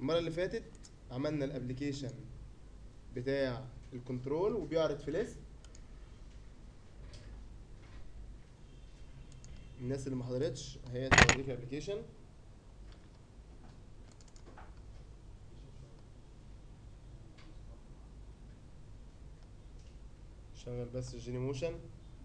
المره اللي فاتت عملنا الابلكيشن بتاع الكنترول وبيعرض في ليست الناس اللي ما حضرتش هي توريك الابلكيشن شغل بس الجيني موشن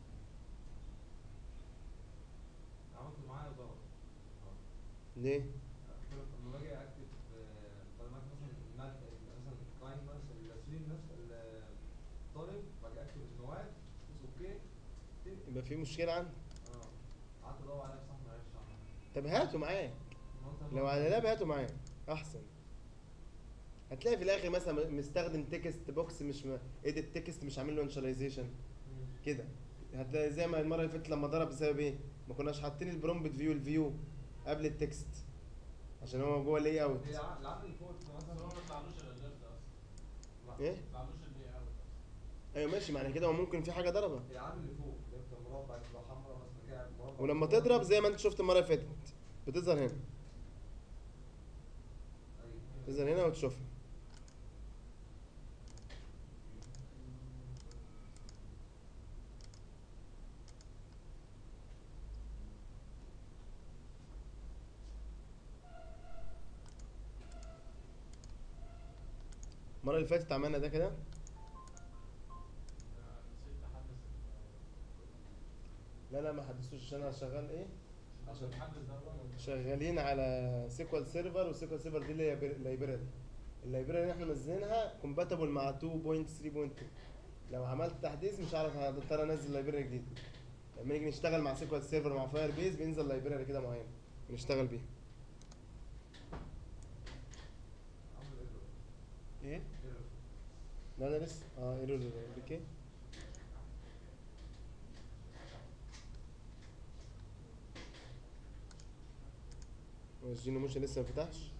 عملت معايا ضغط ليه لما باجي اكتب آه، كلمات مثلا المادة مثلا كلاين مثلا السليم نفس الطالب باجي اكتب المواد بس اوكي تك. يبقى في مشكله عندك اه قعدت ادور عليها صح ما عرفتش اعملها طب هاته معاك قلت لو أما- على لاب هاته معاك احسن هتلاقي في الاخر مثلا مستخدم تكست بوكس مش م... ايديت تكست مش عامل له انشاليزيشن مم. كده هتلاقي زي ما المره اللي فاتت لما ضرب بسبب ايه ما كناش حاطين البرومبت فيو الفيو قبل التكست عشان هو جوه اللي اوت هي الع- العقل اللي فوق مثلا بس هو ما طلعلوش الاليرت اصلا ايه ما طلعلوش اللي اوت ايوه ماشي معنى كده هو ممكن في حاجه ضربها هي العقل اللي فوق اللي انت مربع تبقى حمراء مثلا كده مربع ولما تضرب زي ما انت شفت المره اللي فاتت بتظهر هنا ايوه تظهر هنا وتشوفها المرة اللي فاتت عملنا ده كده آه، نسيت احدث لا لا ما حدثوش عشان انا شغال ايه عشان تحدث ده بقى شغالين على سيكوال سيرفر والسيكوال سيرفر دي اللي هي لايبراري اللايبراري اللي احنا منزلينها كومباتبل مع 2.3.2 لو عملت تحديث مش هعرف هضطر انزل لايبراري جديد لما نيجي نشتغل مع سيكوال سيرفر مع فاير بيز بينزل لايبراري كده معين ونشتغل بيها عامل ايرور ايه ايرور لا انا لسه اه ايرور اوكي والجينو موشن لسه ما فتحش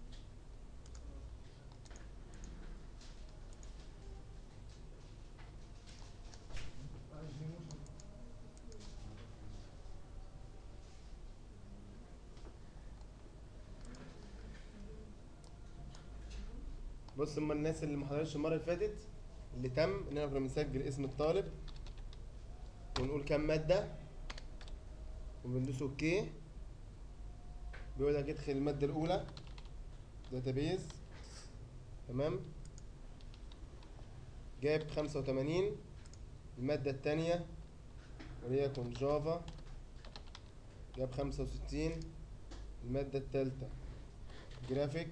بص اما الناس اللي ما حضرتش المره اللي فاتت اللي تم ان احنا كنا بنسجل اسم الطالب ونقول كام ماده وبندوس اوكي بيقول لك ادخل الماده الاولى داتابيز تمام جاب 85 الماده الثانيه وليكن جافا جاب 65 الماده الثالثه جرافيك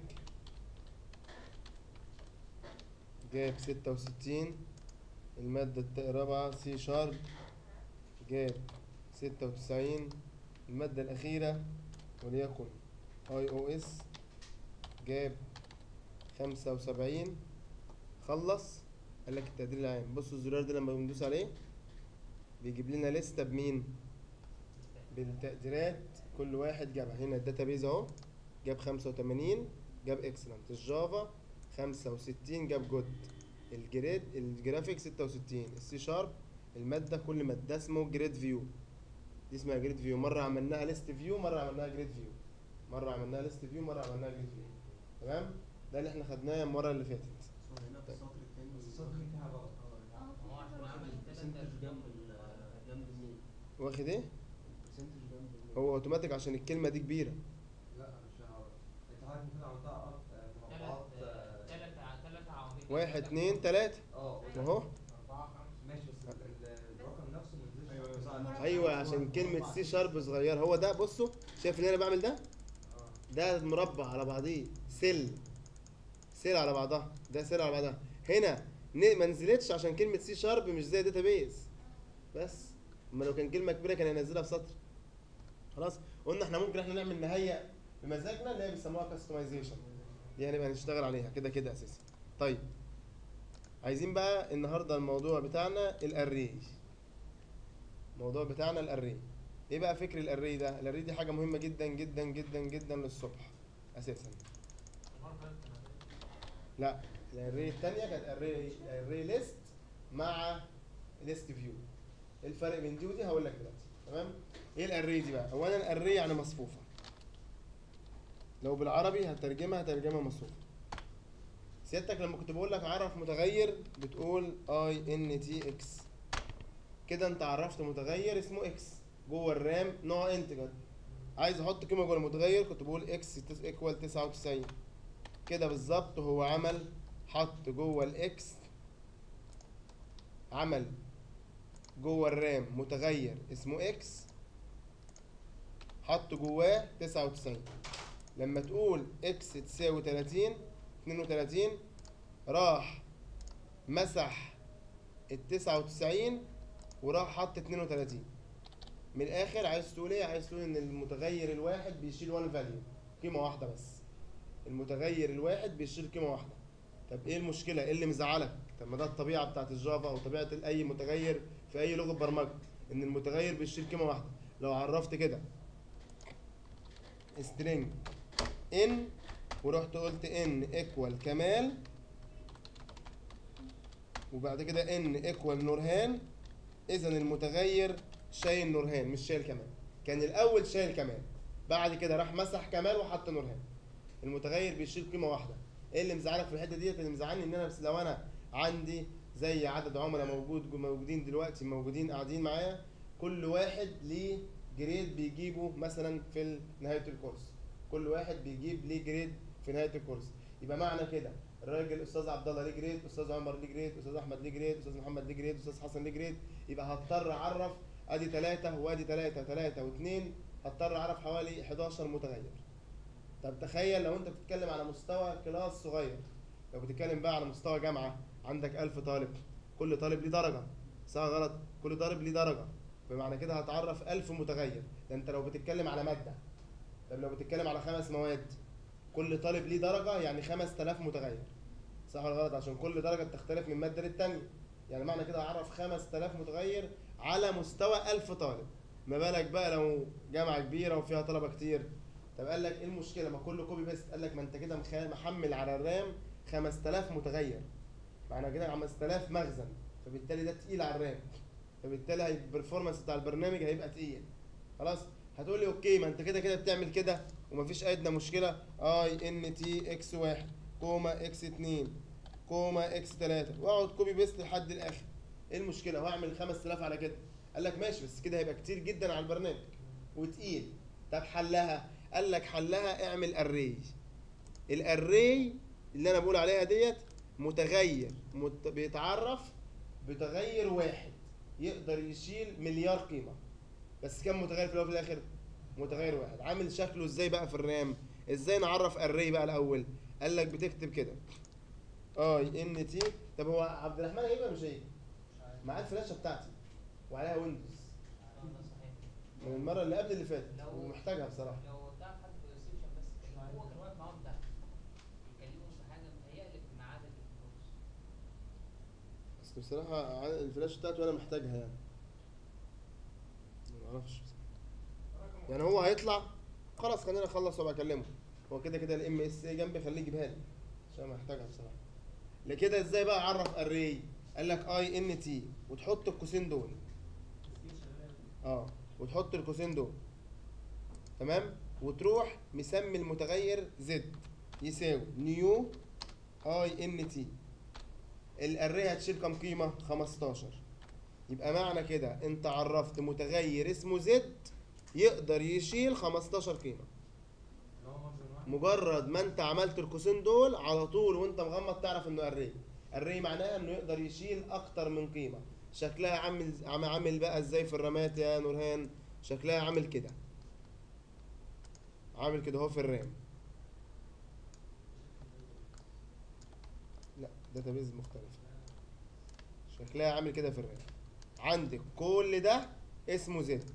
جاب ستة وستين المادة الت- الرابعة سي شارب جاب ستة وتسعين المادة الأخيرة وليكن اي او اس جاب خمسة وسبعين خلص قال لك التقدير العام بصوا الزرار ده لما بندوس عليه بيجيب لنا لستة بمين بالتقديرات كل واحد جابها هنا الداتابيز اهو جاب خمسة وتمانين جاب اكسلنت الجافا خمسة وستين جاب جود الجريد الجرافيك ستة وستين السي شارب المادة كل مادة اسمه جريد فيو دي اسمها جريد فيو مرة عملناها ليست فيو مرة عملناها جريد فيو مرة عملناها ليست فيو مرة عملناها جريد فيو تمام ده اللي احنا خدناه المرة اللي فاتت هنا في السطر الثاني بس الصوت فيه فيها غلط اه هو عشان عامل برسنتج جنب ال- جنب المين واخد ايه برسنتج جنب المين هو اوتوماتيك عشان الكلمة دي كبيرة لا مش فيها غلط انت عارف ممكن عملتها أرب- آه، مربعات آه، ثلاث ثلاث عواميد واحد اتنين تلاتة اه اهو أربعة خمسة ماشي بس ال- ال- الرقم نفسه ما نزلش أيوة، بتاع أيوة. ال- ايوه عشان كلمة سي شارب صغيرة هو ده بصوا شايف اللي انا بعمل ده اه ده مربع على بعضيه سيل سيل على بعضها ده سيل على بعضها هنا ن- ما نزلتش عشان كلمه سي شارب مش زي داتابيز بس اما لو كان كلمه كبيره كان هينزلها في سطر خلاص قلنا احنا ممكن احنا نعمل نهيئ بمزاجنا اللي هي بيسموها كاستمايزيشن دي هنبقى نشتغل عليها كده كده اساسا طيب عايزين بقى النهارده الموضوع بتاعنا الاري الموضوع بتاعنا الاري ايه بقى فكر الاري ده الاري دي حاجه مهمه جدا جدا جدا جدا للصبح اساسا المرة اللي فاتت كانت لا الاري الثانيه كانت اري اري ليست مع ليست فيو ايه الفرق بين دي ودي هقول لك دلوقتي تمام ايه الاري دي بقى اولا الاري يعني مصفوفه لو بالعربي هترجمها هترجمها مصروف سيادتك لما كنت بقول لك عرف متغير بتقول اي ان تي اكس كده انت عرفت متغير اسمه اكس جوه الرام نوع انتجر عايز احط قيمه جوه المتغير كنت بقول اكس ايكوال 99 كده بالظبط هو عمل حط جوه الاكس عمل جوه الرام متغير اسمه اكس حط جواه 99 لما تقول اكس تساوي 30 32 راح مسح ال 99 وراح حط 32 من الاخر عايز تقول ايه عايز تقول ان المتغير الواحد بيشيل وان فاليو قيمه واحده بس المتغير الواحد بيشيل قيمه واحده طب ايه المشكله ايه اللي مزعلك طب ما ده الطبيعه بتاعت الجافا او طبيعه اي متغير في اي لغه برمجه ان المتغير بيشيل قيمه واحده لو عرفت كده string n ورحت قلت n equal كمال وبعد كده n equal نورهان اذا المتغير شايل نورهان مش شايل كمال كان الاول شايل كمال بعد كده راح مسح كمال وحط نورهان المتغير بيشيل قيمه واحده ايه اللي مزعلك في الحته ديت اللي مزعلني ان انا بس لو انا عندي زي عدد عملاء موجود موجودين دلوقتي موجودين قاعدين معايا كل واحد ليه جريد بيجيبه مثلا في نهايه الكورس كل واحد بيجيب ليه جريد في نهايه الكورس يبقى معنى كده الراجل استاذ عبد الله ليه جريد استاذ عمر ليه جريد استاذ احمد ليه جريد استاذ محمد ليه جريد استاذ حسن ليه جريد يبقى هضطر اعرف ادي ثلاثة وادي ثلاثة ثلاثة واثنين هضطر اعرف حوالي 11 متغير طب تخيل لو انت بتتكلم على مستوى كلاس صغير لو بتتكلم بقى على مستوى جامعة عندك 1000 طالب كل طالب ليه درجة صح غلط كل طالب ليه درجة بمعنى كده هتعرف 1000 متغير ده انت لو بتتكلم على مادة طب لو بتتكلم على خمس مواد كل طالب ليه درجة يعني 5000 متغير صح ولا غلط عشان كل درجة بتختلف من مادة للتانية يعني معنى كده هعرف 5000 متغير على مستوى 1000 طالب ما بالك بقى لو جامعة كبيرة وفيها طلبة كتير طب قال لك ايه المشكلة ما كله كوبي بيست قال لك ما انت كده مخ- محمل على الرام 5000 متغير معنى كده 5000 مخزن فبالتالي ده تقيل على الرام فبالتالي هي- البرفورمانس بتاع البرنامج هيبقى تقيل خلاص هتقول لي اوكي ما انت كده كده بتعمل كده ومفيش ادنى مشكله اي ان تي اكس واحد كوما اكس اتنين كوما اكس تلاته واقعد كوبي بيست لحد الاخر ايه المشكله واعمل 5000 على كده قال لك ماشي بس كده هيبقى كتير جدا على البرنامج وتقيل طب حلها قال لك حلها اعمل اري الاري اللي انا بقول عليها ديت متغير مت... بيتعرف بتغير واحد يقدر يشيل مليار قيمه بس كم متغير في الاول وفي الاخر متغير واحد عامل شكله ازاي بقى في الرام ازاي نعرف اري بقى الاول قال لك بتكتب كده اي ان تي طب هو عبد الرحمن هيبقى مش هيجي معاه الفلاشه بتاعتي وعليها ويندوز من المره اللي قبل اللي فاتت لو- ومحتاجها بصراحه لو تعرف حد في الريسبشن بس كان هو كان واقف معاهم تحت يكلمهم في حاجه متهيألي في ميعاد الكورس بس بصراحه ع- الفلاشه بتاعته انا محتاجها يعني ما اعرفش يعني هو هيطلع خلاص خلينا نخلص وابقى اكلمه هو كده كده الام اس اي جنبي خليه يجيبها لي عشان محتاجها بصراحه لكده ازاي بقى اعرف اري قال لك اي ان تي وتحط القوسين دول اه وتحط القوسين دول تمام وتروح مسمي المتغير زد يساوي نيو اي ان تي الاري هتشيل كام قيمه 15 يبقى معنى كده انت عرفت متغير اسمه زد يقدر يشيل 15 قيمه اللي هو مخزن واحد مجرد ما انت عملت القوسين دول على طول وانت مغمض تعرف انه اري اري معناها انه يقدر يشيل اكتر من قيمه شكلها عامل عم- عامل بقى ازاي في الرامات يا نورهان شكلها عامل كده عامل كده اهو في الرام لا داتابيز مختلف شكلها عامل كده في الرام عندك كل ده اسمه زد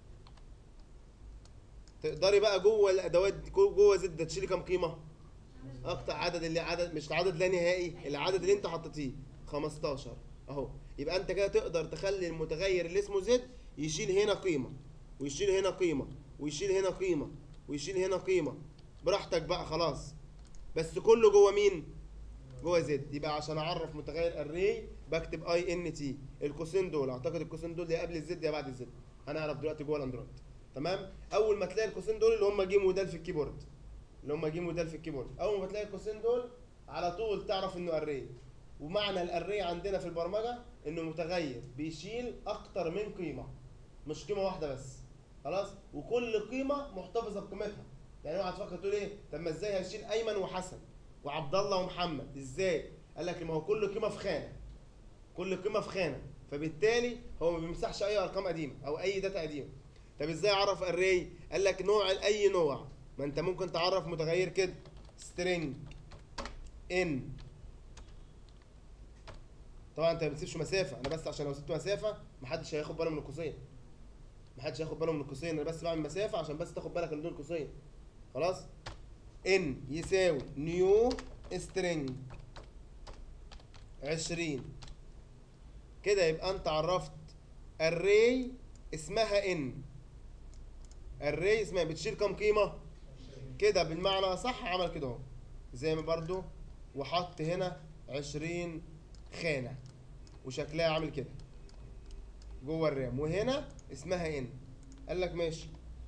تقدري بقى جوه الادوات جوه زد ده تشيلي كام قيمه اكتر عدد اللي عدد مش عدد لا نهائي العدد اللي انت حطيتيه 15 اهو يبقى انت كده تقدر تخلي المتغير اللي اسمه زد يشيل هنا قيمه ويشيل هنا قيمه ويشيل هنا قيمه ويشيل هنا قيمه براحتك بقى خلاص بس كله جوه مين جوه زد يبقى عشان اعرف متغير اري بكتب اي ان تي القوسين دول اعتقد القوسين دول يا قبل الزد يا بعد الزد هنعرف دلوقتي جوه الاندرويد تمام اول ما تلاقي القوسين دول اللي هم جيم ودال في الكيبورد اللي هم ج ودال في الكيبورد اول ما بتلاقي القوسين دول على طول تعرف انه اري ومعنى الاري عندنا في البرمجه انه متغير بيشيل اكتر من قيمه مش قيمه واحده بس خلاص وكل قيمه محتفظه بقيمتها يعني اوعى تفكر تقول ايه طب ما ازاي هيشيل ايمن وحسن وعبد الله ومحمد ازاي قال لك ما هو كل قيمه في خانه كل قيمه في خانه فبالتالي هو ما بيمسحش اي ارقام قديمه او اي داتا قديمه طب ازاي اعرف اري قال لك نوع اي نوع ما انت ممكن تعرف متغير كده string ان طبعا انت ما بتسيبش مسافه انا بس عشان لو سبت مسافه محدش هياخد باله من القوسين محدش هياخد باله من القوسين انا بس بعمل مسافه عشان بس تاخد بالك ان دول قوسين خلاص ان يساوي نيو string 20 كده يبقى انت عرفت array اسمها ان array اسمها بتشيل كام قيمه كده بالمعنى صح عمل كده اهو زي ما برضو وحط هنا 20 خانه وشكلها عامل كده جوه الرام وهنا اسمها ان قال لك ماشي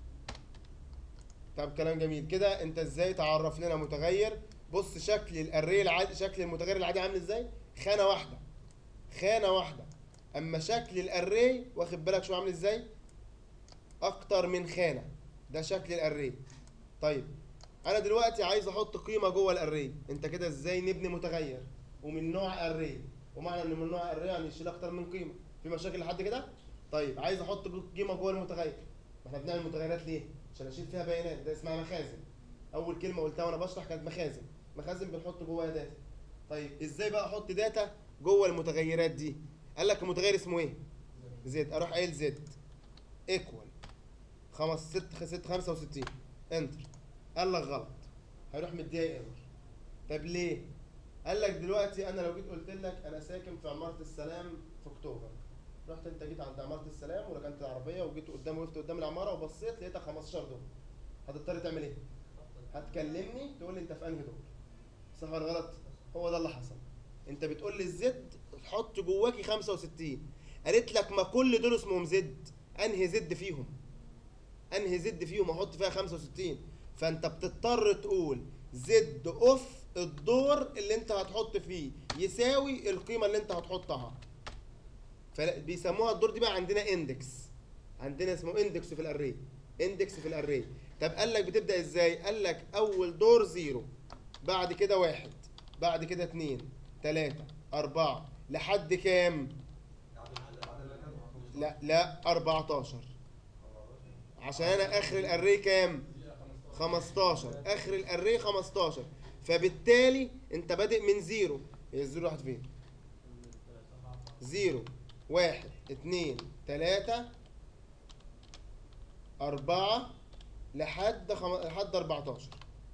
طب كلام جميل كده انت ازاي تعرف لنا متغير بص شكل الاري العادي شكل المتغير العادي عامل ازاي خانه واحده خانه واحده اما شكل الاري واخد بالك شو عامل ازاي اكتر من خانه ده شكل الاري طيب انا دلوقتي عايز احط قيمه جوه الاري انت كده ازاي نبني متغير ومن نوع اري ومعنى ان من نوع اري يعني يشيل اكتر من قيمه في مشاكل لحد كده طيب عايز احط قيمه جوه المتغير ما احنا بنعمل متغيرات ليه عشان اشيل فيها بيانات ده اسمها مخازن اول كلمه قلتها وانا بشرح كانت مخازن مخازن بنحط جواها داتا طيب ازاي بقى احط داتا جوه المتغيرات دي قال لك المتغير اسمه ايه زد اروح قايل زد ايكوال 5 6 6 65 انتر قال لك غلط هيروح مديها ايرور طب ليه قال لك دلوقتي انا لو جيت قلت لك انا ساكن في عماره السلام في اكتوبر رحت انت جيت عند عماره السلام وركنت العربيه وجيت قدام وقفت قدام العماره وبصيت لقيتها 15 دور هتضطر تعمل ايه هتكلمني تقول لي انت في انهي دور صح ولا غلط هو ده اللي حصل انت بتقول لي الزد حط جواكي 65 قالت لك ما كل دول اسمهم زد انهي زد فيهم انهي زد فيهم احط فيها 65 فانت بتضطر تقول زد اوف الدور اللي انت هتحط فيه يساوي القيمه اللي انت هتحطها فبيسموها الدور دي بقى عندنا اندكس عندنا اسمه اندكس في الاري اندكس في الاري طب قال لك بتبدا ازاي قال لك اول دور زيرو بعد كده واحد بعد كده اتنين تلاتة أربعة لحد كام؟ لا لا 14 عشان انا اخر الاري كام؟ 15 اخر الاري 15 فبالتالي انت بادئ من زيرو هي الزيرو راحت فين؟ زيرو واحد اتنين تلاتة أربعة لحد خم... لحد 14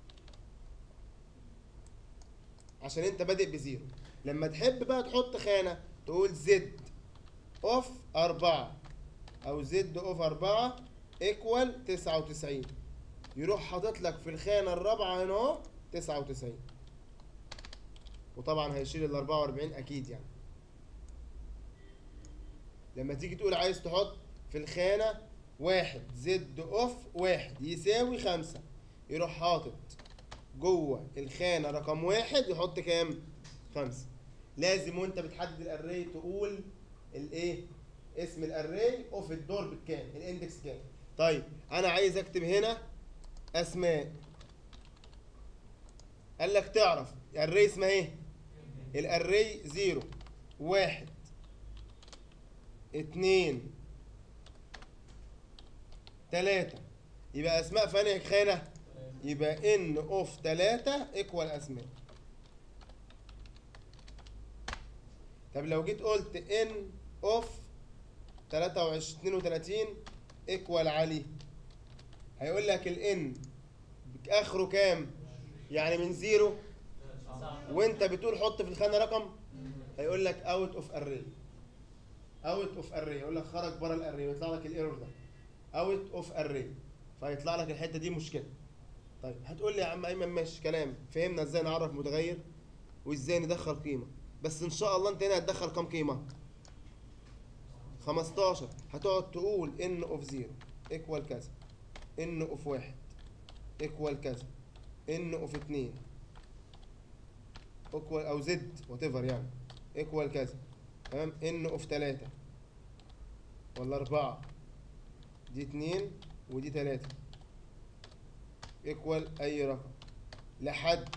عشان انت بادئ بزيرو لما تحب بقى تحط خانة تقول زد اوف أربعة أو زد اوف أربعة ايكوال تسعة وتسعين يروح حاطط لك في الخانة الرابعة هنا اهو تسعة وتسعين وطبعا هيشيل ال 44 أكيد يعني لما تيجي تقول عايز تحط في الخانة واحد زد اوف واحد يساوي خمسة يروح حاطط جوه الخانة رقم واحد يحط كام؟ خمسة لازم وانت بتحدد الاري تقول الايه؟ اسم الاري اوف الدور بكام؟ الاندكس كام؟ طيب انا عايز اكتب هنا اسماء قال لك تعرف الاري اسمها ايه؟ الاري زيرو واحد اتنين تلاتة يبقى اسماء في انهي خانة؟ يبقى ان اوف تلاتة ايكوال اسماء طب لو جيت قلت ان اوف تلاتة وعشرين اتنين وتلاتين ايكوال علي هيقول لك الان اخره كام؟ يعني من زيرو وانت بتقول حط في الخانة رقم هيقول لك اوت اوف اري اوت اوف اري يقول لك خرج بره الاري ويطلع لك الايرور ده اوت اوف اري فيطلع لك الحته دي مشكله طيب هتقول لي يا عم ايمن ماشي كلام فهمنا ازاي نعرف متغير وازاي ندخل قيمه بس ان شاء الله انت هنا هتدخل كام قيمه 15 هتقعد تقول ان اوف 0 ايكوال كذا ان اوف 1 ايكوال كذا ان اوف 2 ايكوال او زد وات ايفر يعني ايكوال كذا تمام ان اوف 3 ولا 4 دي 2 ودي 3 ايكوال اي رقم لحد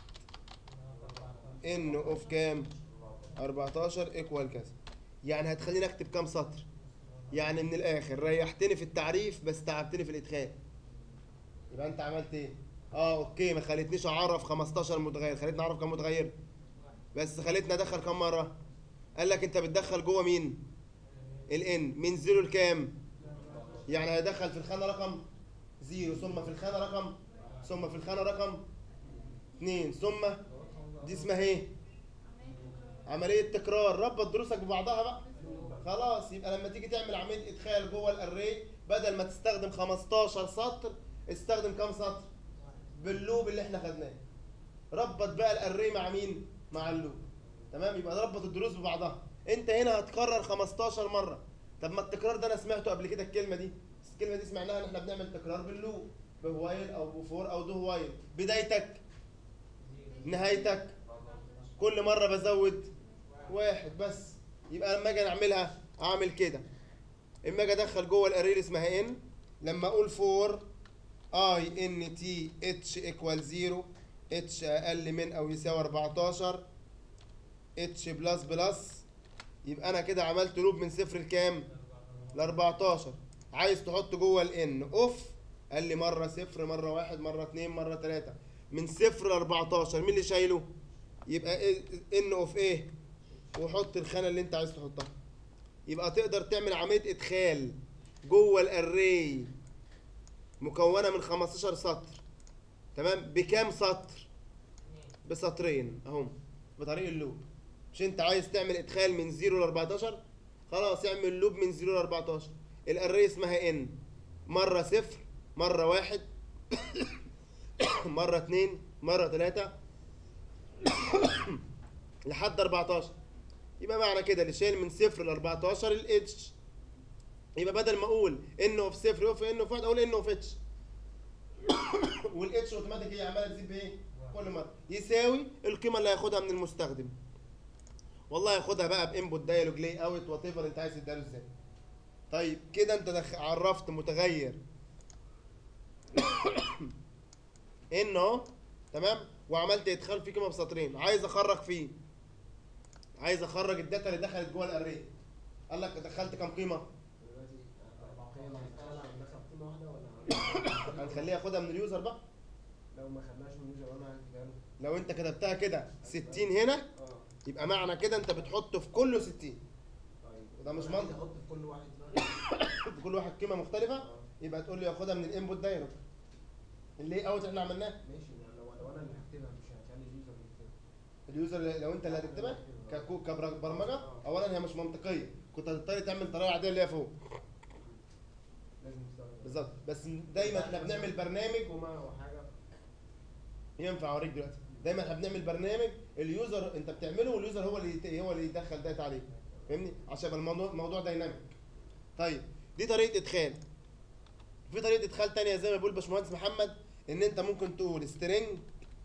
ان اوف كام 14 ايكوال كذا يعني هتخليني اكتب كام سطر يعني من الاخر ريحتني في التعريف بس تعبتني في الادخال يبقى انت عملت ايه اه اوكي ما خلتنيش اعرف 15 متغير خلتني اعرف كام متغير بس خلتني ادخل كام مره قال لك انت بتدخل جوه مين الان من زيرو لكام يعني هيدخل في الخانه رقم زيرو ثم في الخانه رقم ثم في الخانه رقم اثنين ثم دي اسمها ايه عمليه تكرار ربط دروسك ببعضها بقى خلاص يبقى لما تيجي تعمل عمليه ادخال جوه الاري بدل ما تستخدم 15 سطر استخدم كام سطر باللوب اللي احنا خدناه ربط بقى الاري مع مين مع اللوب تمام يبقى ربط الدروس ببعضها انت هنا هتكرر 15 مره طب ما التكرار ده انا سمعته قبل كده الكلمه دي الكلمه دي سمعناها ان احنا بنعمل تكرار باللوب بوايل او بفور او دو وايل بدايتك نهايتك كل مره بزود واحد بس يبقى لما اجي اعملها اعمل كده اما اجي ادخل جوه الاري اللي اسمها ان لما اقول فور اي ان تي اتش ايكوال 0 اتش اقل من او يساوي 14 اتش بلس بلس يبقى انا كده عملت لوب من صفر لكام ل 14 عايز تحط جوه الان اوف قال لي مره صفر مره واحد مره اتنين مره تلاته من صفر ل 14 مين اللي شايله يبقى ان اوف ايه وحط الخانه اللي انت عايز تحطها يبقى تقدر تعمل عمليه ادخال جوه الاري مكونه من 15 سطر تمام بكام سطر بسطرين اهم بطريق اللوب مش انت عايز تعمل ادخال من 0 ل 14 خلاص اعمل لوب من 0 ل 14 الاري اسمها ان مره صفر مره واحد مره اتنين مره تلاته لحد 14 يبقى معنى كده اللي شايل من صفر ل 14 الاتش يبقى بدل ما اقول ان اوف صفر اوف ان اوف واحد اقول ان اوف اتش والاتش اوتوماتيك هي عماله تزيد بايه؟ كل مره يساوي القيمه اللي هياخدها من المستخدم والله ياخدها بقى بانبوت دايلوج لي اوت وات ايفر انت عايز تديله ازاي طيب كده انت دخ... عرفت متغير ان اهو تمام وعملت ادخال فيه قيمه بسطرين عايز اخرج فيه عايز اخرج الداتا اللي دخلت جوه الاري قال لك دخلت كام قيمه دلوقتي قيمة هتشتغل على دخل قيمة واحدة ولا هنخليه ياخدها من اليوزر بقى لو ما خدناش من يوزر وانا هديها له لو انت كتبتها كده 60 هنا اه يبقى معنى كده انت بتحط في كله 60 طيب وده مش أنا عايز منطق. احط في كل واحد دلوقتي في كل واحد قيمه مختلفه اه يبقى تقول لي ياخدها من الانبوت دايلوج اللي اوت احنا عملناه ماشي يعني لو لو انا اللي هكتبها مش هخلي اليوزر يكتبها اليوزر اللي- لو انت اللي هتكتبها ككو كبرمجه اولا هي مش منطقيه كنت هتضطر تعمل طريقه عاديه اللي هي فوق لازم تستخدم بالظبط بس دايما احنا بنعمل برنامج كوما او حاجة ينفع اوريك دلوقتي دايما احنا بنعمل برنامج اليوزر انت بتعمله واليوزر هو اللي يت- هو اللي يدخل داتا عليه فاهمني عشان يبقى الموضوع الموضوع دايناميك طيب دي طريقه ادخال في طريقه ادخال تانية زي ما بيقول باشمهندس محمد ان انت ممكن تقول string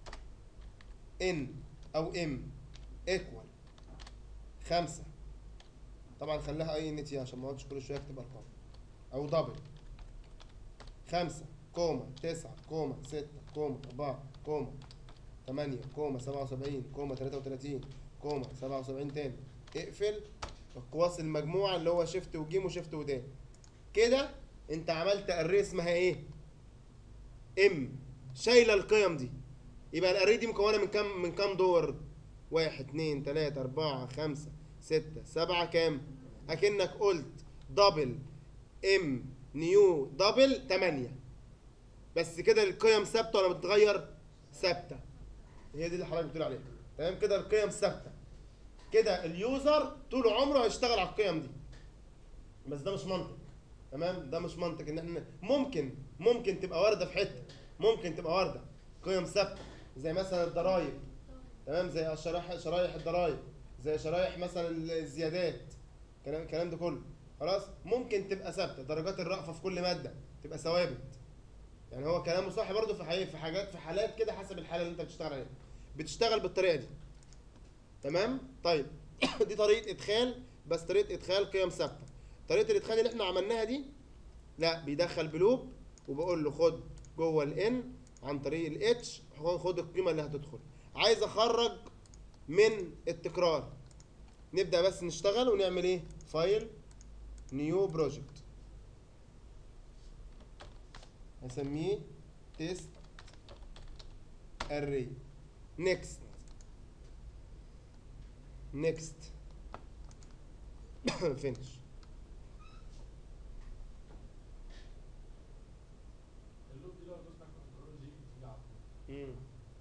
ان او ام ايكوال خمسة طبعا خليها اي ان تي عشان ما اقعدش كل شويه اكتب ارقام او دبل خمسة كوما تسعة كوما ستة كوما أربعة كوما تمانية كوما سبعة وسبعين كوما تلاتة وتلاتين كوما سبعة وسبعين تاني اقفل القواس المجموعة اللي هو شيفت وجيم وشيفت ودان كده انت عملت اري اسمها ايه؟ ام شايلة القيم دي يبقى الاري دي مكونة من كام من كام دور؟ واحد اتنين تلاتة أربعة خمسة ستة سبعة كام؟ أكنك قلت دبل ام نيو دبل تمانية بس كده القيم ثابته ولا بتتغير ثابته هي دي اللي حضرتك بتقول عليها تمام كده القيم ثابته كده اليوزر طول عمره هيشتغل على القيم دي بس ده مش منطق تمام ده مش منطق ان احنا ممكن ممكن تبقى وارده في حته ممكن تبقى وارده قيم ثابته زي مثلا الضرايب تمام زي شرايح شرايح الضرايب زي شرايح مثلا الزيادات الكلام الكلام ده كله خلاص ممكن تبقى ثابته درجات الرأفه في كل ماده تبقى ثوابت يعني هو كلامه صح برضه في حي... في حاجات في حالات كده حسب الحاله اللي انت بتشتغل عليها بتشتغل بالطريقه دي تمام طيب دي طريقه ادخال بس طريقه ادخال قيم ثابته طريقه الادخال اللي احنا عملناها دي لا بيدخل بلوب وبقول له خد جوه الان عن طريق الاتش خد القيمه اللي هتدخل عايز اخرج من التكرار نبدا بس نشتغل ونعمل ايه فايل نيو بروجكت هسميه تيست array next next finish اللوب دي لو دوسنا كنترول جي بتيجي على طول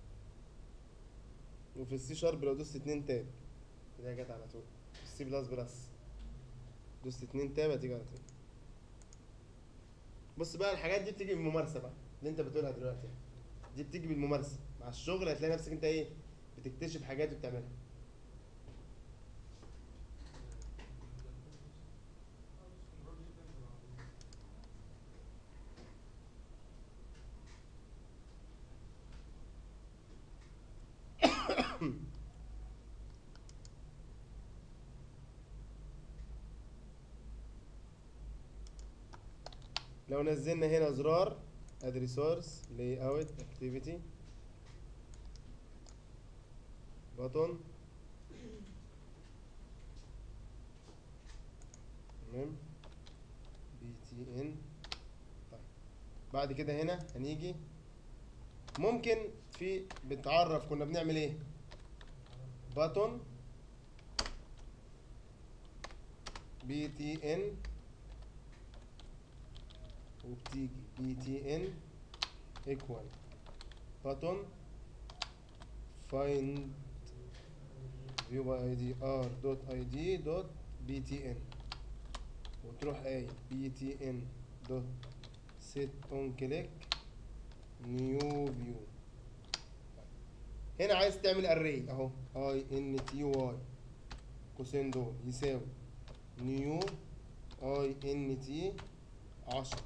وفي السي شارب لو دوست اتنين تاب كده جت على طول في السي بلس بلس دوست اتنين تاب هتيجي على طول بص بقى الحاجات دي بتيجي بالممارسه بقى اللي انت بتقولها دلوقتي دي بتيجي بالممارسه مع الشغل هتلاقي نفسك انت ايه بتكتشف حاجات وبتعملها كنترول جي تنزل على طول لو نزلنا هنا زرار اد ريسورس لاي اوت اكتيفيتي بطن تمام بي تي ان طيب بعد كده هنا هنيجي ممكن في بتعرف كنا بنعمل ايه باتون بي تي ان وبتيجي بي تي ان ايكوال باتون فايند فيو باي اي دي ار دوت اي دي دوت بي تي ان وتروح اي بي تي ان دوت سيت اون كليك نيو فيو هنا عايز تعمل اري اهو اي ان تي واي قوسين دول يساوي نيو اي ان تي 10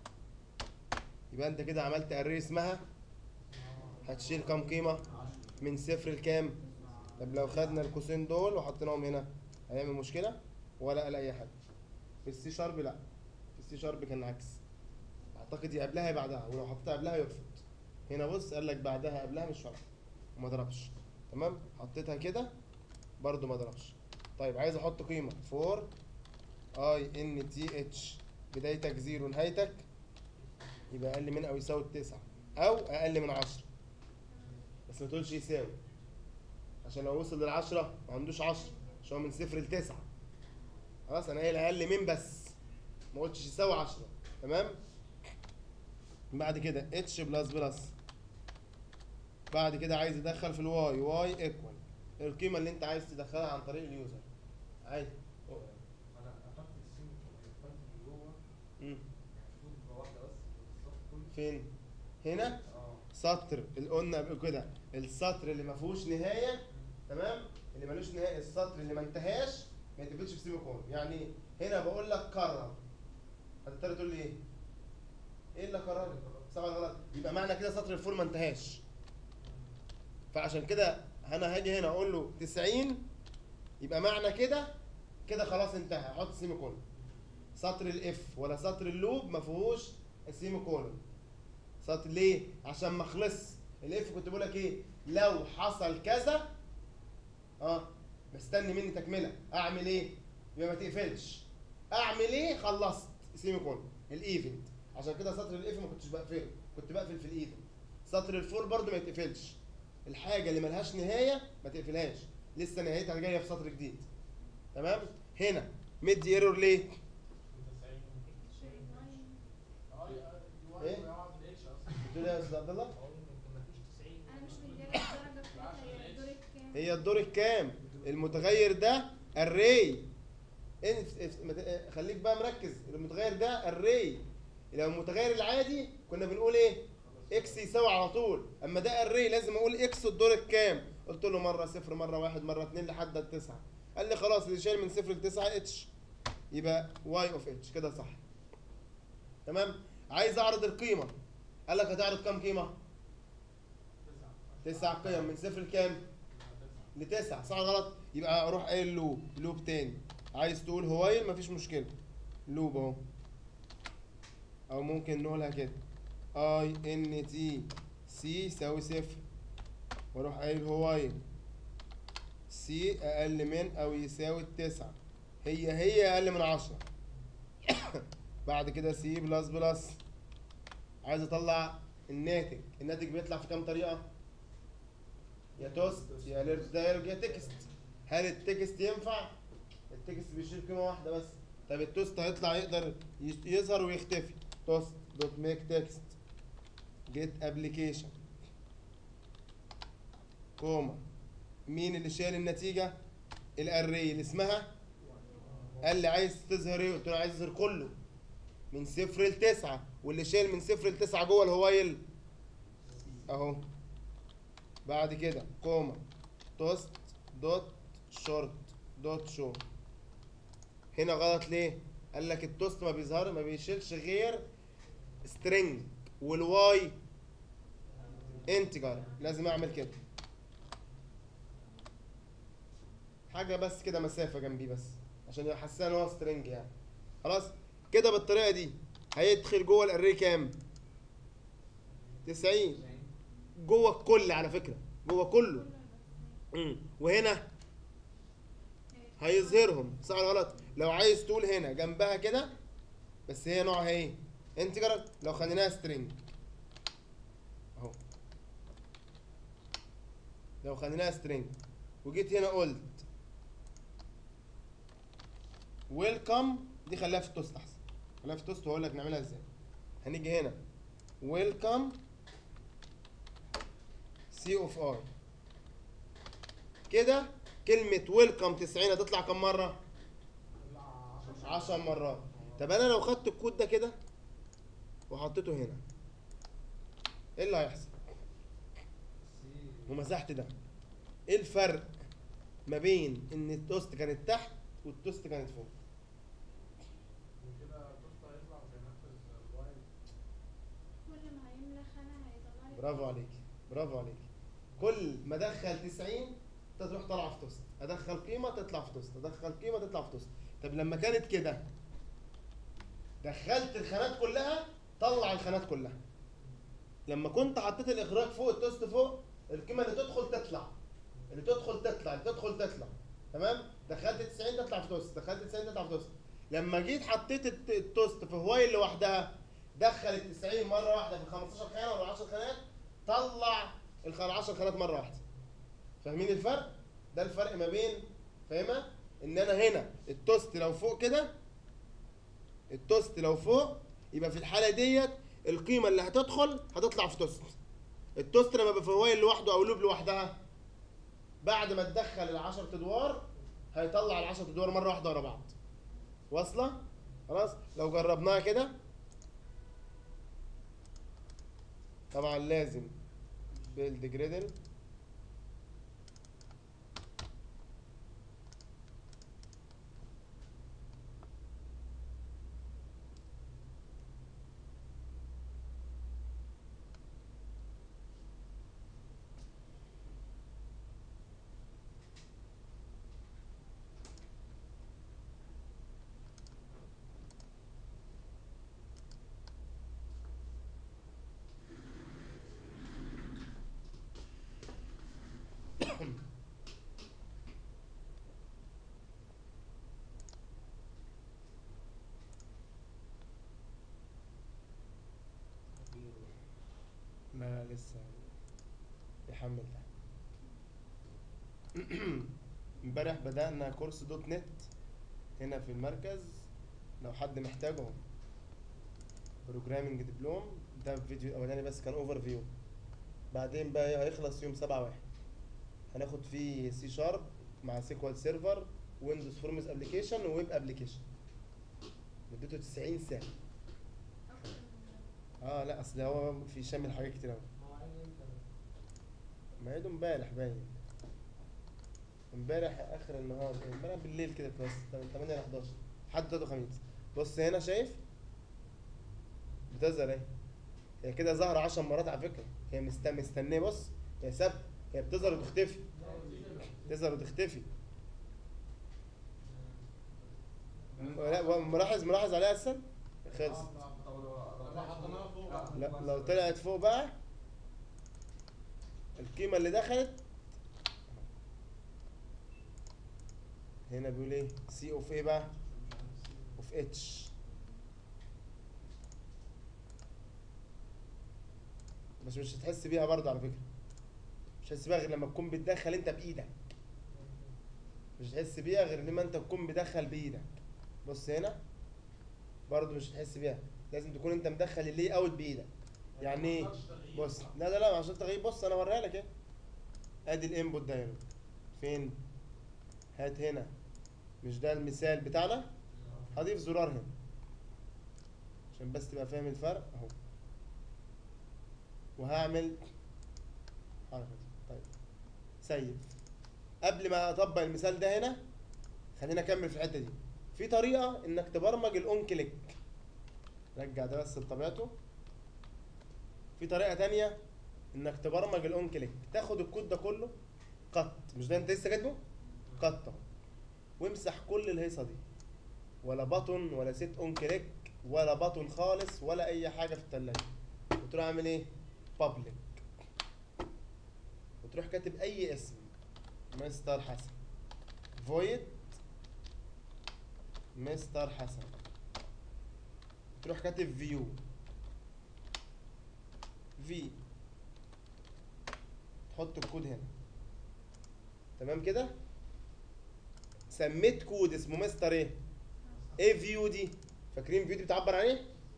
يبقى انت كده عملت اري اسمها هتشيل كام قيمه من صفر لكام طب لو خدنا القوسين دول وحطيناهم هنا هيعمل مشكله ولا قال اي حاجه في السي شارب لا في السي شارب كان عكس اعتقد يا قبلها يا بعدها ولو حطيتها قبلها يرفض هنا بص قال لك بعدها قبلها مش فارقه وما ضربش تمام حطيتها كده برضو ما ضربش طيب عايز احط قيمه 4 اي ان تي اتش بدايتك زيرو نهايتك يبقى اقل من او يساوي التسعة او اقل من عشرة بس ما تقولش يساوي عشان لو وصل للعشرة ما عندوش عشرة عشان هو من صفر لتسعة خلاص انا قايل اقل من بس ما قلتش يساوي عشرة تمام بعد كده اتش بلس بلس بعد كده عايز يدخل في الواي واي ايكوال القيمة اللي انت عايز تدخلها عن طريق اليوزر عادي انا اخدت السين قفلت من جوه مم. يعني المفروض تبقى واحده بس الصف كله فين هنا اه سطر اللي قلنا قبل كده السطر اللي ما فيهوش نهايه تمام اللي ملوش نهايه السطر اللي ما انتهاش ما يتقفلش في سيمي كون يعني إيه؟ هنا بقول لك كرر هتضطر تقول لي ايه ايه اللي كرر صح ولا غلط يبقى معنى كده سطر الفول ما انتهاش فعشان كده انا هاجي هنا اقول له 90 يبقى معنى كده كده خلاص انتهى احط سيمي كون سطر الاف ولا سطر اللوب ما فيهوش السيمي كولون سطر ليه عشان ما خلص الاف كنت بقول لك ايه لو حصل كذا اه مستني مني تكمله اعمل ايه يبقى ما تقفلش اعمل ايه خلصت سيمي كولون الايفنت عشان كده سطر الاف ما كنتش بقفله كنت بقفل في الايفنت سطر الفور برضو ما يتقفلش الحاجه اللي ملهاش نهايه ما تقفلهاش لسه نهايتها جايه في سطر جديد تمام هنا مدي ايرور ليه 90 إيه؟ بتقول ايه يا استاذ عبد الله انا مش مديلك الدرجه بتاعتها هي الدور الكام هي الدور الكام المتغير ده الري انف... اف... مت- اه، خليك بقى مركز المتغير ده الري لو المتغير العادي كنا بنقول ايه اكس يساوي على طول اما ده الري لازم اقول اكس الدور الكام قلت له مره صفر مره واحد مره اتنين لحد التسعه قال لي خلاص اللي شايل من صفر لتسعه اتش يبقى واي اوف اتش كده صح تمام عايز اعرض القيمه قال لك هتعرض كام قيمه تسع قيم من صفر لكام لتسعة صح ولا غلط يبقى اروح قايل لوب لوب تاني عايز تقول هوايل مفيش مشكله لوب اهو او ممكن نقولها كده اي ان تي سي يساوي صفر واروح قايل هوايل سي اقل من او يساوي التسعة هي هي اقل من عشرة بعد كده سي بلس بلس عايز اطلع الناتج الناتج بيطلع في كام طريقة يا توست يا ليرج دايلوج يا تكست هل التكست ينفع التكست بيشيل قيمة واحدة بس طب التوست هيطلع يقدر يش- يظهر ويختفي توست دوت ميك تكست جيت ابلكيشن كوما مين اللي شايل النتيجة الاري اللي اسمها قال لي عايز تظهر ايه قلت له عايز اظهر كله من صفر لتسعة واللي شايل من صفر لتسعة جوه الهوايل اهو بعد كده كوما توست دوت شورت دوت شو هنا غلط ليه قال لك التوست ما بيظهر ما بيشيلش غير سترينج والواي انتجر لازم اعمل كده حاجه بس كده مسافه جنبي بس عشان يحسها ان هو سترينج يعني خلاص كده بالطريقه دي هيدخل جوه الاري كام 90 جوه الكل على فكره جوه كله امم وهنا هيظهرهم صح ولا غلط لو عايز تقول هنا جنبها كده بس هي نوعها ايه انتجر لو خليناها سترينج اهو لو خليناها سترينج وجيت هنا قلت ويلكم دي خليها في التوست احسن خليها في التوست وهقول لك نعملها ازاي هنيجي هنا ويلكم سي اوف اي كده كلمة ويلكم 90 هتطلع كم مرة؟ 10 مرات طب انا لو خدت الكود ده كده وحطيته هنا ايه اللي هيحصل؟ سي ومسحت ده ايه الفرق ما بين ان التوست كانت تحت والتوست كانت فوق وكده توست هيطلع مش هينفذ الوايل كل ما هيملى خانة هيطلع لي برافو عليك برافو عليك كل ما ادخل 90 تروح طالعه في توست ادخل قيمه تطلع في توست ادخل قيمه تطلع في توست طب لما كانت كده دخلت الخانات كلها طلع الخانات كلها لما كنت حطيت الاخراج فوق التوست فوق القيمه اللي تدخل تطلع اللي تدخل تطلع اللي تدخل تطلع تمام دخلت 90 تطلع في توست دخلت 90 تطلع في توست لما جيت حطيت الت- التوست في هوايل لوحدها دخل ال 90 مره واحده في 15 خانه ولا 10 خانات طلع ال 10 خانات مره واحده فاهمين الفرق ده الفرق ما بين فاهمه ان انا هنا التوست لو فوق كده التوست لو فوق يبقى في الحاله ديت القيمه اللي هتدخل هتطلع في توست التوست لما يبقى في هوايل لوحده او لوب لوحدها بعد ما تدخل العشر ادوار هيطلع العشر ادوار مره واحده ورا بعض واصله خلاص لو جربناها كده طبعا لازم بيلد جريدل لا لسه يحمل ده امبارح بدأنا كورس دوت نت هنا في المركز لو حد محتاجه بروجرامنج دبلوم ده الفيديو الاولاني بس كان اوفر فيو بعدين بقى هيخلص يوم سبعة واحد هناخد فيه سي شارب مع سيكوال سيرفر ويندوز فورمز ابلكيشن وويب ابلكيشن مدته 90 ساعة اه لا اصل هو في شامل حاجات كتير قوي مواعيد امتى؟ معيده امبارح باين امبارح اخر النهار امبارح بالليل كده بس 8 ل 11 لحد 3 خميس بص هنا شايف بتظهر اهي هي كده ظاهره 10 مرات على فكره هي مست... مستنيه بص هي ثابته هي بتظهر وتختفي تظهر وتختفي م- لا ملاحظ ملاحظ عليها اساسا خلص طب لو لو حطيناها فوق آه. لا لو طلعت فوق بقى القيمة اللي دخلت هنا بيقول ايه سي اوف ايه بقى اوف اتش بس مش هتحس بيها برضه على فكرة مش هتحس بيها غير لما تكون بتدخل انت بايدك مش هتحس بيها غير لما انت تكون مدخل بايدك بص هنا برضه مش هتحس بيها لازم تكون انت مدخل اللي اوت بايدك يعني ايه بص لا لا لا عشان تغيير بص انا اوريها لك ايه ادي الانبوت دايلوج فين هات هنا مش ده المثال بتاعنا هضيف زرار هنا عشان بس تبقى فاهم الفرق اهو وهعمل حركة دي. طيب سيب قبل ما اطبق المثال ده هنا خلينا اكمل في الحته دي في طريقه انك تبرمج الاون كليك رجع ده بس لطبيعته في طريقه تانية انك تبرمج الاون كليك تاخد الكود ده كله قط مش ده انت لسه كاتبه قط اهو وامسح كل الهيصه دي ولا بطن ولا سيت اون كليك ولا بطن خالص ولا اي حاجه في التلاجة وتروح عامل ايه بابليك وتروح كاتب اي اسم مستر حسن فويد مستر حسن تروح كاتب فيو في تحط الكود هنا تمام كده سميت كود اسمه مستر ايه ايه فيو دي فاكرين فيو دي بتعبر عن ايه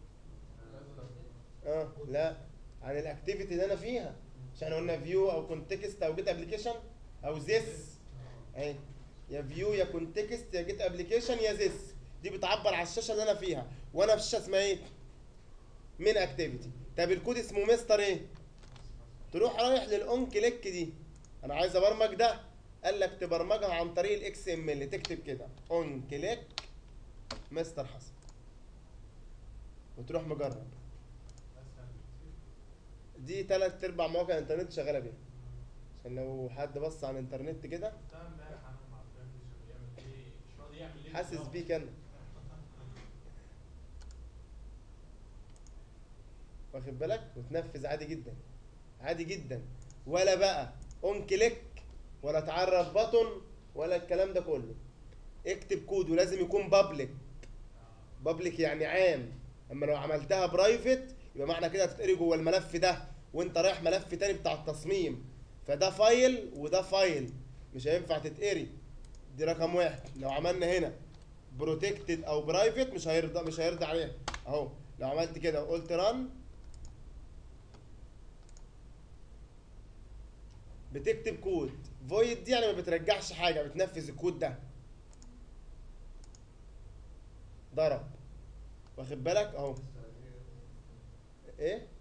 اه لا عن الاكتيفيتي اللي انا فيها عشان قلنا فيو او كونتكست او جيت ابلكيشن او زيس اهي يا فيو يا كونتكست يا جيت ابلكيشن يا زيس دي بتعبر على الشاشه اللي انا فيها وانا في الشاشه اسمها ايه من اكتيفيتي طب الكود اسمه مستر ايه تروح رايح للاون كليك دي انا عايز ابرمج ده قال لك تبرمجها عن طريق الاكس ام ال تكتب كده اون كليك مستر حسن وتروح مجرب دي تلات ارباع مواقع الانترنت شغاله بيها عشان لو حد بص على الانترنت كده حاسس بيك انا واخد بالك وتنفذ عادي جدا عادي جدا ولا بقى اون كليك ولا تعرف بطن ولا الكلام ده كله اكتب كود ولازم يكون بابليك بابليك يعني عام اما لو عملتها برايفت يبقى معنى كده هتتقري جوه الملف ده وانت رايح ملف تاني بتاع التصميم فده فايل وده فايل مش هينفع تتقري دي رقم واحد لو عملنا هنا بروتكتد او برايفت مش هيرضى مش هيرضى عليها اهو لو عملت كده وقلت ران بتكتب كود فويد دي يعني ما بترجعش حاجه بتنفذ الكود ده ضرب واخد بالك اهو ايه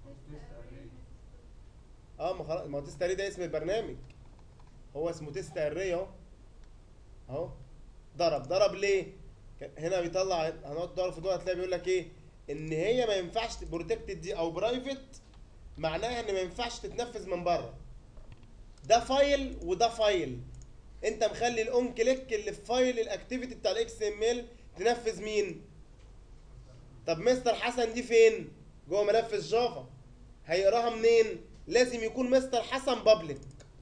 اه ما خلاص ما هو تيست اري ده اسم البرنامج هو اسمه تيست اري اهو اهو ضرب ضرب ليه كان- هنا بيطلع هنقعد ندور في دول هتلاقي بيقول لك ايه ان هي ما ينفعش بروتكتد دي او برايفت معناها ان ما ينفعش تتنفذ من بره ده فايل وده فايل انت مخلي الاون كليك اللي في فايل الاكتيفيتي بتاع الاكس ام ال تنفذ مين طب مستر حسن دي فين جوه ملف الجافا هيقراها منين لازم يكون مستر حسن بابليك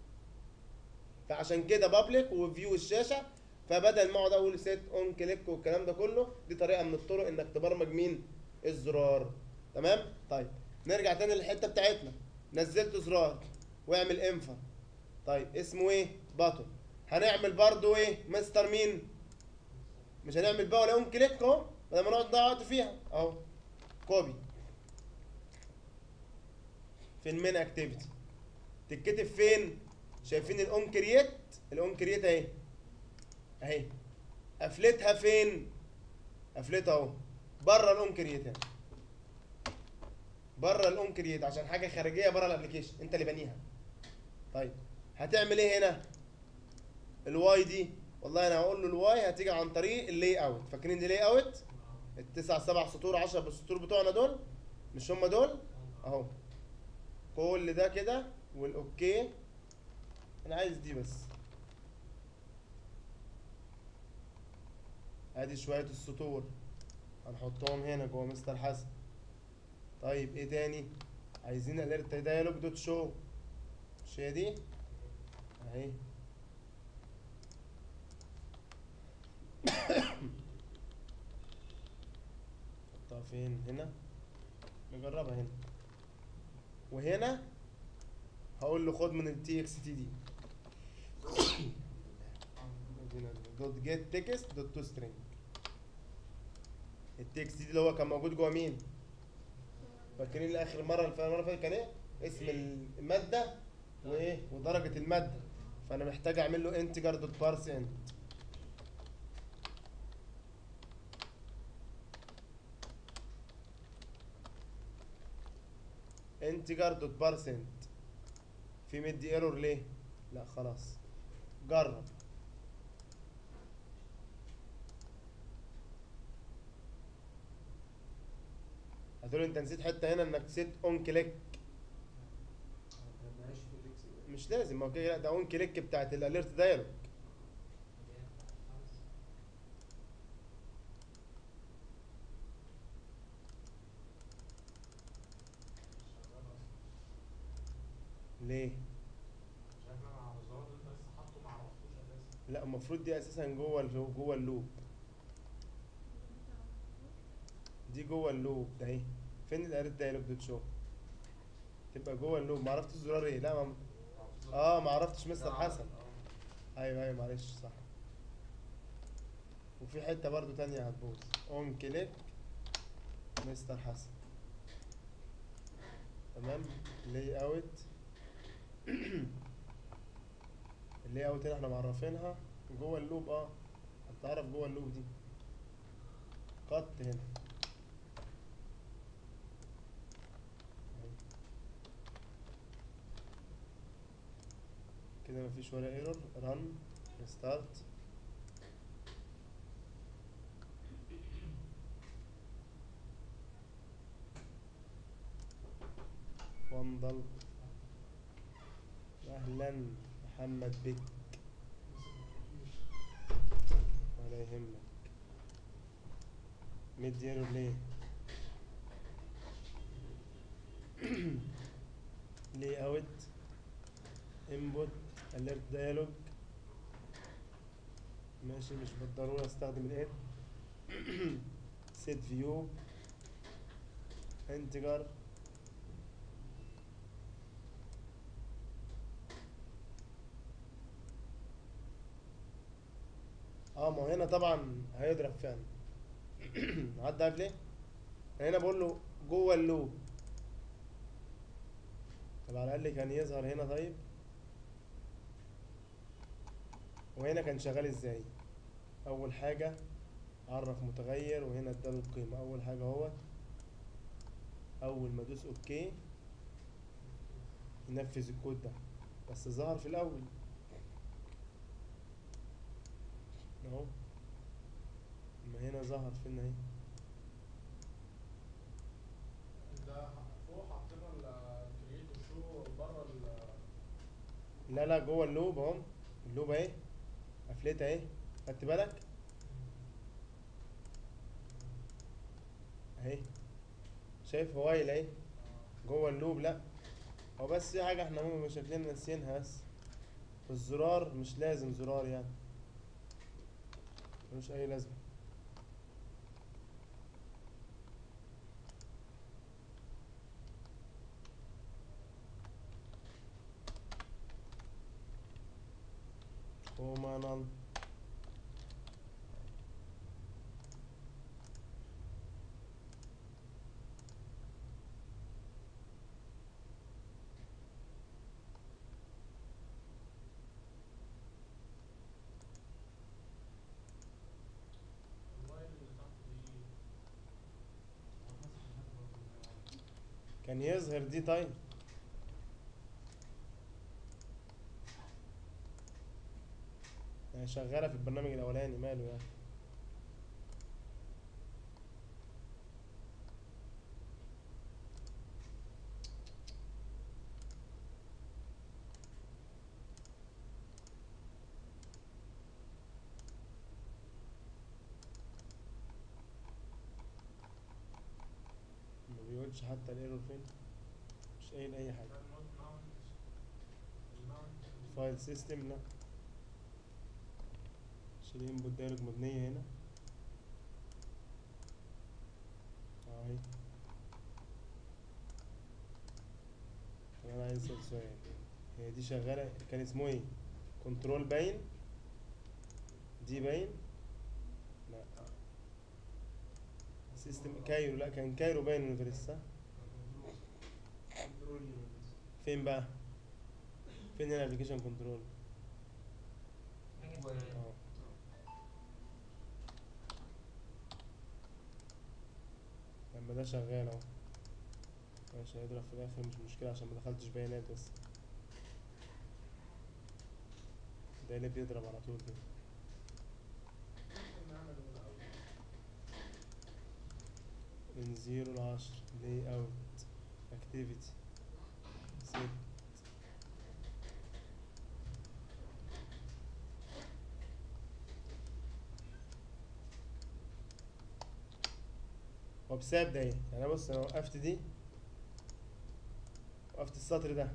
فعشان كده بابليك وفيو الشاشه فبدل ما اقعد اقول سيت اون كليك والكلام ده كله دي طريقه من الطرق انك تبرمج مين الزرار تمام طيب نرجع تاني للحته بتاعتنا نزلت زرار واعمل انفر طيب اسمه ايه باتون هنعمل برضو ايه مستر مين مش هنعمل بقى ولا اون كليك اهو بدل ما نقعد نضيع وقت فيها اهو كوبي في المين اكتيفيتي تتكتب فين شايفين الاون كرييت الاون كرييت اهي اهي قفلتها فين قفلتها اهو بره الاون كرييت هنا بره الاون كرييت عشان حاجه خارجيه بره الابلكيشن انت اللي بانيها طيب هتعمل ايه هنا الواي دي والله انا هقول له الواي هتيجي عن طريق اللي اوت فاكرين دي لي اوت التسع سبع سطور 10 بالسطور بتوعنا دول مش هم دول اهو كل ده كده والاوكي انا عايز دي بس ادي شوية السطور هنحطهم هنا جوه مستر حسن طيب ايه تاني عايزين اليرت دايلوج دوت شو مش هي دي اهي نحطها فين هنا نجربها هنا وهنا هقول له خد من التي اكس تي دي دوت جيت تكست دوت تو سترينج التكست دي اللي هو كان موجود جوه مين فاكرين الاخر مره المره اللي فاتت كان ايه اسم الماده وايه ودرجه الماده فانا محتاج اعمل له انتجر دوت بارس انت انتجر دوت بارسنت في مدي ايرور ليه لا خلاص جرب هتقول انت نسيت حته هنا انك نسيت اون كليك معيش في الاكس مش لازم ما هو كده لا ده اون كليك بتاعت الاليرت دايلوج ليه شكله انا على الزرار ده بس حاطه ما عرفتوش اساسا لا المفروض دي اساسا جوه ال- جوه اللوب دي جوه اللوب ده اهي فين الاليرت دايلوج دوت شو تبقى جوه اللوب ما عرفتش زرار ايه لا ما اه ما عرفتش مستر حسن ايوه ايوه معلش صح وفي حته برضو تانية هتبوظ اون كليك مستر حسن تمام لاي اوت اللاي اوت اللي احنا معرفينها جوه اللوب اه هتعرف جوه اللوب دي قط هنا كده مفيش ولا ايرور رن ريستارت وانضل اهلا محمد بك ولا يهمك مد ايرور ليه لي اوت انبوت اليرت ديالوج ماشي مش بالضرورة استخدم الاد set view integer اه ما هو هنا طبعا هيضرب فعلا عدى عارف ليه؟ هنا بقول له جوه اللوب طب على الاقل كان يظهر هنا طيب وهنا كان شغال ازاي اول حاجة عرف متغير وهنا اداله القيمة اول حاجة اهوت اول ما ادوس اوكي ينفذ الكود ده بس ظهر في الاول اهو اما هنا ظهر فين اهي ده فوق حطينا الكرييت شو بره ال لا لا جوه اللوب اهو اللوب اهي قفلتها اهي خدت بالك اهي شايف هوايل اهي جوه اللوب لا هو بس في حاجة احنا ممكن شكلنا ناسيينها بس الزرار مش لازم زرار يعني ملوش اي لازمة كومانال اللاين اللي تحت دي كان يظهر دي طيب يعني شغالة في البرنامج الأولاني ماله يعني قلتش حتى الايرور فين مش قايل اي حاجه فايل سيستم لا مش الانبوت دايلوج مبنيه هنا اهي طب انا عايز اسال سؤال هي دي شغاله كان اسمه ايه كنترول باين دي باين لا سيستم كايرو لا كان كايرو باين يونيفرس صح فين بقى فين هنا الابلكيشن كنترول حاجة و- اسمها اه لما ده شغال اهو ماشي هيضرب في الاخر مش مشكلة عشان ما دخلتش بيانات بس ده اللي بيضرب على طول كده من زيرو لعشرة لاي اوت اكتيفيتي سيت هو بسبب ده ايه يعني أنا بص انا وقفت دي وقفت السطر ده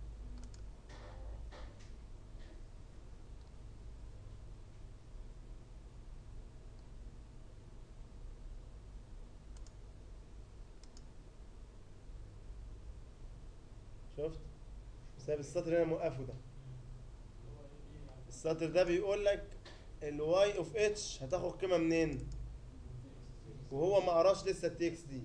شفت بسبب السطر اللي انا موقفه ده السطر ده بيقول لك الواي اوف اتش هتاخد قيمه منين وهو ما قراش لسه التكس دي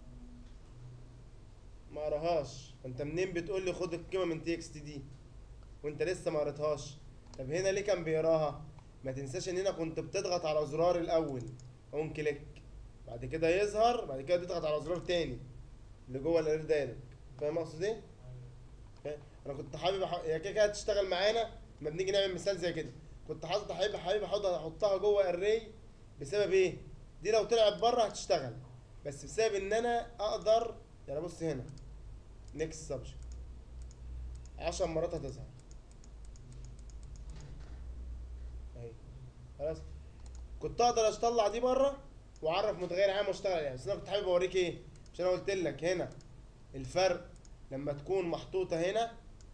ما قراهاش فانت منين بتقول لي خد القيمه من تي اكس تي دي وانت لسه ما قريتهاش طب هنا ليه كان بيقراها ما تنساش ان هنا كنت بتضغط على زرار الاول اون كليك بعد كده يظهر بعد كده تضغط على زرار تاني اللي جوه الارير دايلوج فاهم اقصد ايه فاهم؟ انا كنت حابب أح- هي كده كده هتشتغل معانا ما بنيجي نعمل مثال زي كده كنت حاطط حابب حابب احط احطها جوه الري بسبب ايه دي لو طلعت بره هتشتغل بس بسبب ان انا اقدر يعني بص هنا نيكست سبجكت 10 مرات هتظهر اهي خلاص كنت اقدر اطلع دي بره واعرف متغير عام واشتغل عليها بس انا كنت حابب اوريك ايه مش انا قلت لك هنا الفرق لما تكون محطوطه هنا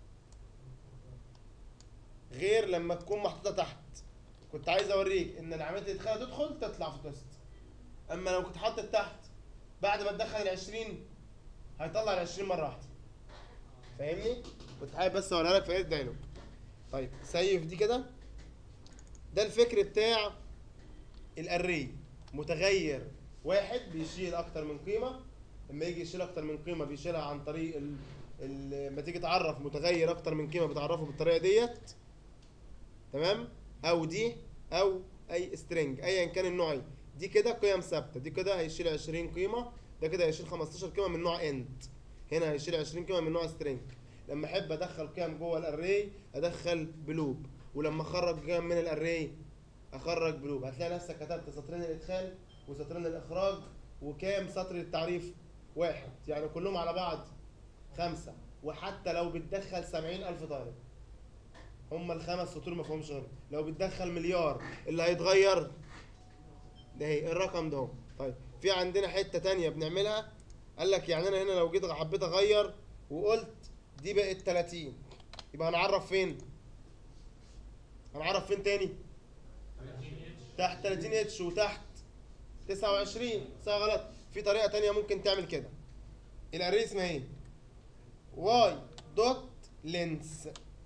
غير لما تكون محطوطه تحت كنت عايز اوريك ان العمليه اللي تدخلها تدخل تطلع في توست اما لو كنت حاطط تحت بعد ما تدخل ال 20 هيطلع ال 20 مره واحده فاهمني كنت حابب بس اوريها لك في ايه الدايلوج طيب سيف دي كده ده الفكر بتاع الاري متغير واحد بيشيل اكتر من قيمه لما يجي يشيل اكتر من قيمه بيشيلها عن طريق ال... ال... لما تيجي تعرف متغير اكتر من قيمه بتعرفه بالطريقه ديت تمام او دي او اي سترينج ايا كان النوع ايه دي كده قيم ثابته دي كده هيشيل 20 قيمه ده كده هيشيل 15 قيمه من نوع اند هنا هيشيل 20 قيمه من نوع سترينج لما احب ادخل قيم جوه الاري ادخل بلوب ولما اخرج قيم من الاري اخرج بلوب هتلاقي نفسك كتبت سطرين الادخال وسطرين الاخراج وكام سطر التعريف واحد يعني كلهم على بعض خمسة وحتى لو بتدخل سبعين ألف طالب هم الخمس سطور ما فيهمش غير لو بتدخل مليار اللي هيتغير ده هي الرقم ده اهو طيب في عندنا حته تانية بنعملها قال لك يعني انا هنا لو جيت حبيت اغير وقلت دي بقت 30 يبقى هنعرف فين هنعرف فين تاني تحت 30 اتش وتحت 29 صح غلط في طريقه تانية ممكن تعمل كده الاري اسمها ايه واي دوت لينس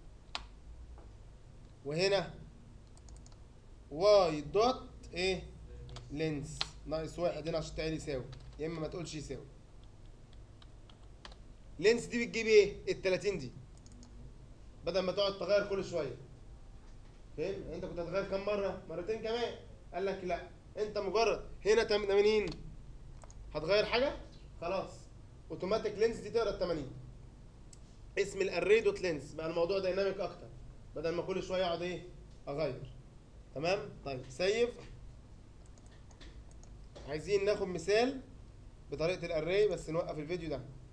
وهنا واي دوت ايه لينس ناقص واحد هنا عشان تقال يساوي يا اما ما تقولش يساوي لينس دي بتجيب ايه ال 30 دي بدل ما تقعد تغير كل شويه فاهم انت كنت هتغير كام مره مرتين كمان قال لك لا انت مجرد هنا 80 هتغير حاجه خلاص اوتوماتيك لينس دي تقرا ال 80 اسم الاري دوت لينس بقى الموضوع دايناميك اكتر بدل ما كل شويه اقعد ايه اغير تمام طيب سيف عايزين ناخد مثال بطريقه الاري بس نوقف الفيديو ده